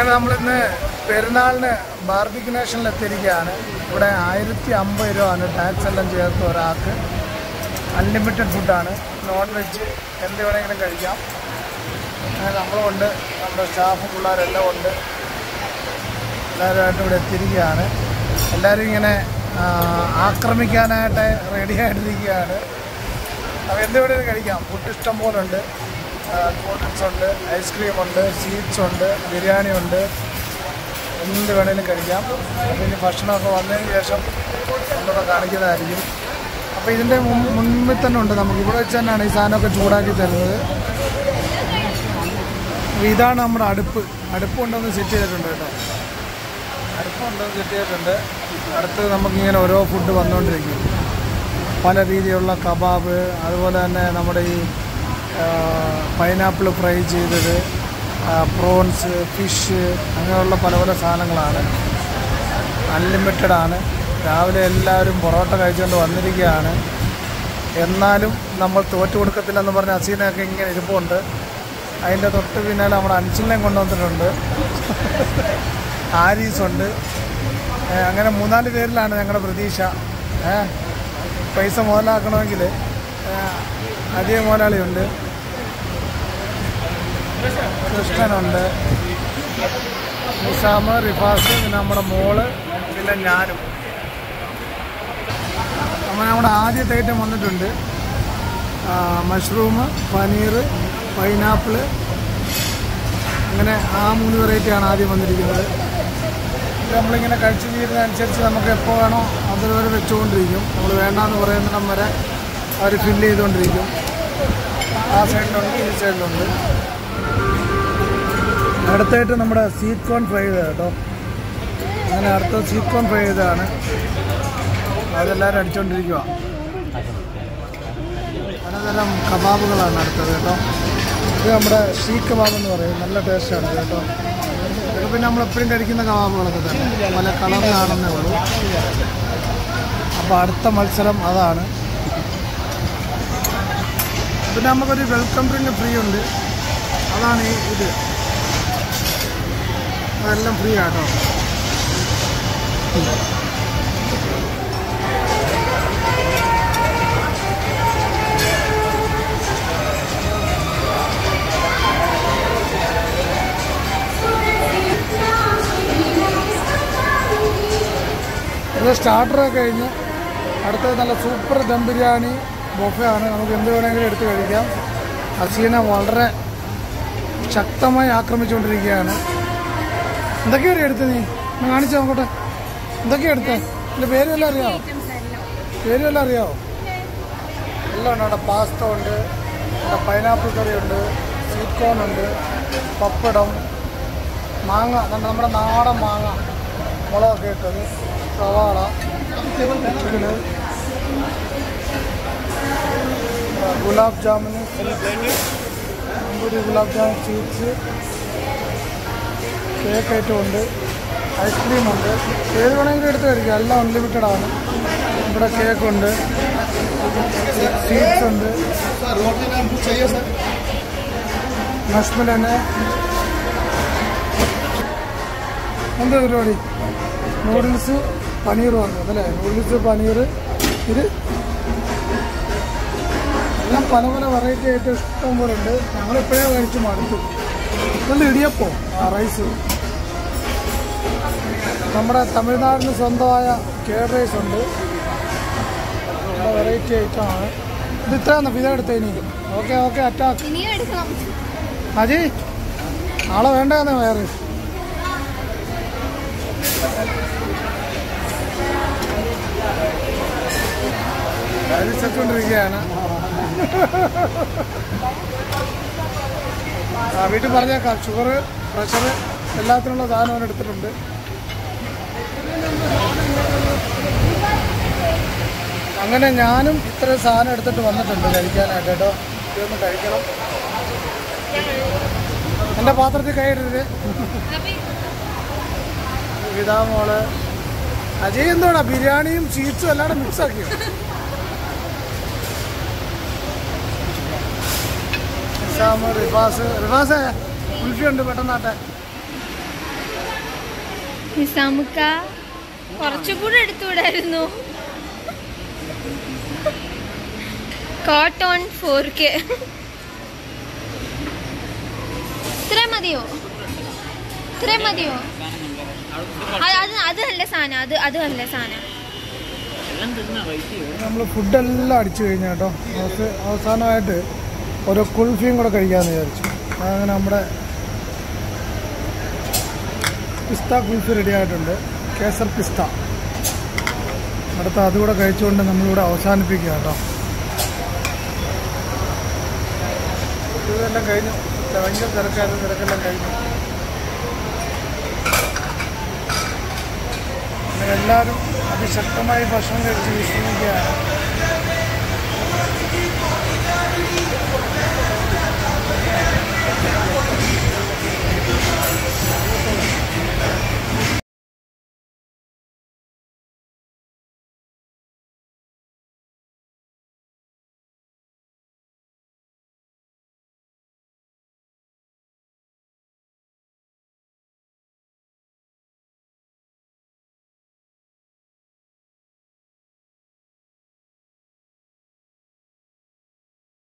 അങ്ങനെ നമ്മളിന്ന് പെരുന്നാളിന് ബാർബിക്ക് നേഷനിൽ എത്തിയിരിക്കുകയാണ് ഇവിടെ ആയിരത്തി അമ്പത് രൂപയാണ് ടാക്സ് എല്ലാം ചേർത്ത് ഒരാൾക്ക് അൺലിമിറ്റഡ് ഫുഡാണ് നോൺ വെജ് എന്ത് വേണമെങ്കിലും കഴിക്കാം അങ്ങനെ നമ്മളുണ്ട് നമ്മുടെ സ്റ്റാഫ് പിള്ളേരെല്ലാം ഉണ്ട് എല്ലാവരുമായിട്ട് ഇവിടെ എത്തിയിരിക്കുകയാണ് എല്ലാവരും ഇങ്ങനെ ആ, ആക്രമിക്കാനായിട്ട് റെഡി ആയിട്ടിരിക്കുകയാണ് അപ്പോൾ എന്ത് വേണമെങ്കിലും കഴിക്കാം ഫുഡ് ഇഷ്ടം പോലെ ഉണ്ട് കൂൾ ഡ്രിങ്ക്സ് ഉണ്ട് ഐസ്ക്രീം ഉണ്ട് സ്വീറ്റ്സ് ഉണ്ട് ബിരിയാണി ഉണ്ട് എന്ത് വേണേലും കഴിക്കാം അപ്പോൾ ഇനി ഭക്ഷണമൊക്കെ വന്നതിന് ശേഷം ഒന്നുകൂടെ കാണിക്കുന്നതായിരിക്കും അപ്പോൾ ഇതിൻ്റെ മുൻ- മുൻപിൽ തന്നെ ഉണ്ട് നമുക്ക് ഇവിടെ വെച്ച് തന്നെയാണ് ഈ സാധനമൊക്കെ ചൂടാക്കി തരുന്നത് അപ്പോൾ ഇതാണ് നമ്മുടെ അടുപ്പ് അടുപ്പ് കൊണ്ടൊന്ന് സെറ്റ് ചെയ്തിട്ടുണ്ട് കേട്ടോ അടുപ്പ് കൊണ്ടൊന്ന് സെറ്റ് ചെയ്തിട്ടുണ്ട് അടുത്ത് നമുക്കിങ്ങനെ ഓരോ ഫുഡ് വന്നുകൊണ്ടിരിക്കും പല രീതിയിലുള്ള കബാബ് അതുപോലെ തന്നെ നമ്മുടെ ഈ പൈനാപ്പിൾ ഫ്രൈ ചെയ്തത് പ്രോൺസ് ഫിഷ് അങ്ങനെയുള്ള പല പല സാധനങ്ങളാണ് അൺലിമിറ്റഡ് ആണ് രാവിലെ എല്ലാവരും പൊറോട്ട കഴിച്ചുകൊണ്ട് വന്നിരിക്കുകയാണ് എന്നാലും നമ്മൾ തോറ്റു കൊടുക്കത്തില്ലെന്ന് പറഞ്ഞ അസീനൊക്കെ ഇങ്ങനെ ഇരിപ്പുണ്ട് അതിൻ്റെ തൊട്ട് പിന്നാലെ നമ്മുടെ അൻസിലിനെയും കൊണ്ടുവന്നിട്ടുണ്ട് ആരീസ് ഉണ്ട് ഏ, അങ്ങനെ മൂന്നാല് പേരിലാണ് ഞങ്ങളുടെ പ്രതീക്ഷ ഏ, പൈസ മുതലാക്കണമെങ്കിൽ അധികം മുതലാളിയുണ്ട് കൃഷ്ണനുണ്ട് നിസാമ് റിഫാസ് പിന്നെ നമ്മുടെ മോള് പിന്നെ ഞാനും നമ്മൾ നമ്മുടെ ആദ്യത്തെ ഐറ്റം വന്നിട്ടുണ്ട് മഷ്റൂം പനീർ പൈനാപ്പിള് അങ്ങനെ ആ മൂന്ന് വെറൈറ്റിയാണ് ആദ്യം വന്നിരിക്കുന്നത് ഇത് നമ്മളിങ്ങനെ കഴിച്ചു തീരുന്നതനുസരിച്ച് നമുക്ക് എപ്പോൾ വേണോ അതുവരെ വെച്ചുകൊണ്ടിരിക്കും നമ്മൾ വേണ്ടാന്ന് പറയുന്നിടം വരെ അവർ ഫില്ല് ചെയ്തുകൊണ്ടിരിക്കും ആ സൈഡിലുണ്ട് ഈ സൈഡിലുണ്ട് അടുത്തായിട്ട് നമ്മുടെ സ്വീറ്റ് കോൺ ഫ്രൈ ചെയ്തത് കേട്ടോ അങ്ങനെ അടുത്ത സ്വീറ്റ് കോൺ ഫ്രൈ ചെയ്തതാണ് അതെല്ലാവരും അടിച്ചുകൊണ്ടിരിക്കുക പലതരം കബാബുകളാണ് അടുത്തത് കേട്ടോ ഇത് നമ്മുടെ ഷീ കബാബ് എന്ന് പറയും നല്ല ടേസ്റ്റാണ് ഇത് കേട്ടോ ഇതൊക്കെ പിന്നെ നമ്മൾ എപ്പോഴും കഴിക്കുന്ന കബാബുകളൊക്കെ തന്നെ പല കളറിലാണെന്നേ ഉള്ളൂ അപ്പോൾ അടുത്ത മത്സരം അതാണ് പിന്നെ നമുക്കൊരു വെൽക്കം ഡ്രിങ്ക് ഫ്രീ ഉണ്ട് അതാണ് ഈ ഇത് അതെല്ലാം ഫ്രീ ആട്ടോ ഇത് സ്റ്റാർട്ടറൊക്കെ കഴിഞ്ഞ് അടുത്തത് നല്ല സൂപ്പർ ദം ബിരിയാണി ബൊഫയാണ് നമുക്ക് എന്ത് വേണമെങ്കിലും എടുത്ത് കഴിക്കാം ഹസീന വളരെ ശക്തമായി ആക്രമിച്ചുകൊണ്ടിരിക്കുകയാണ് എന്തൊക്കെയാണ് എടുത്ത് നീ ഒന്ന് കാണിച്ചു നോക്കട്ടെ എന്തൊക്കെയാ എടുത്തേ എൻ്റെ പേര് വല്ലതും അറിയാമോ പേര് വല്ലതും അറിയാമോ എല്ലാം ഉണ്ട് അവിടെ പാസ്ത ഉണ്ട് ഇവിടെ പൈനാപ്പിൾ കറി ഉണ്ട് സ്വീറ്റ് കോൺ ഉണ്ട് പപ്പടം മാങ്ങ നമ്മുടെ നമ്മുടെ നാടൻ മാങ്ങ മുളകൊക്കെ ഇട്ടത് സവാള ചിക്കന് ഗുലാബ് ജാമുന് അമ്പൂരി gulab jamun sweets cake item ഉണ്ട് ഐസ്ക്രീം ഉണ്ട് ഏത് വേണമെങ്കിലും എടുത്ത് കഴിക്കാം എല്ലാം അൺലിമിറ്റഡ് ആണ് ഇവിടെ കേക്ക് ഉണ്ട് സ്വീറ്റ്സ് ഉണ്ട് മഷ്മലന് എന്താ പരിപാടി നൂഡിൽസ് പനീർ വന്നത് അല്ലേ നൂഡിൽസ് പനീർ ഇത് എല്ലാം പല പല വെറൈറ്റി ആയിട്ട് ഇഷ്ടം പോലെ ഉണ്ട് ഞങ്ങളിപ്പോഴേ കഴിച്ച് മടുത്തു നല്ല ഇടിയപ്പോ ആ റൈസ് നമ്മുടെ തമിഴ്നാടിന് സ്വന്തമായ കേഡ് റൈസ് ഉണ്ട് നല്ല വെറൈറ്റി ഐറ്റമാണ് ഇത് ഇത്രയാണ് പിത എടുത്തേനി ഓക്കെ ഓക്കെ അറ്റാക്ക് ഇനിയും എടുക്കണം അജി നാളെ വേണ്ടെന്ന് വയറ് കഴിച്ചോണ്ടിരിക്കുകയാണ് ആ വീട്ടിൽ പറഞ്ഞേക്കാം ഷുഗർ പ്രഷർ എല്ലാത്തിനുള്ള സാധനം അവൻ എടുത്തിട്ടുണ്ട് അങ്ങനെ ഞാനും ഇത്ര സാധനം എടുത്തിട്ട് വന്നിട്ടുണ്ട് കഴിക്കാനായിട്ട് കേട്ടോ ഇതൊന്ന് കഴിക്കണം എൻ്റെ പാത്രത്തിൽ കൈയിടരുത് ഇതാ മോള് അജയ് എന്തോടാ ബിരിയാണിയും സ്വീറ്റ്സും എല്ലാടെ മിക്സ് ആക്കിയോ നിസാമ് റിഫാസ് റിഫാസ് കുൽഫി ഉണ്ട് പെട്ടെന്നാട്ടെ നിസാമുക്ക കുറച്ചുകൂടെ എടുത്തുകൂടായിരുന്നു കോട്ടോൺ ഫോർ കെ ഇത്ര മതിയോ ഇത്ര മതിയോ അത് അത് അത് നല്ല സാധനം അത് അത് നല്ല സാധനം നമ്മൾ ഫുഡെല്ലാം അടിച്ചു കഴിഞ്ഞു കേട്ടോ അവസ- അവസാനമായിട്ട് ഒരു കുൾഫിയും കൂടെ കഴിക്കാമെന്ന് വിചാരിച്ചു അങ്ങനെ നമ്മുടെ പിസ്ത കുൾഫി റെഡി ആയിട്ടുണ്ട് കേസർ പിസ്ത അടുത്ത അതുകൂടെ കഴിച്ചുകൊണ്ട് നമ്മളിവിടെ അവസാനിപ്പിക്കുക കേട്ടോ ഇതെല്ലാം കഴിഞ്ഞു ഭയങ്കര തിരക്കായിരുന്നു തിരക്കെല്ലാം കഴിഞ്ഞു അങ്ങനെ എല്ലാവരും അതിശക്തമായി ഭക്ഷണം കഴിച്ച് വിശ്രമിക്കുകയാണ്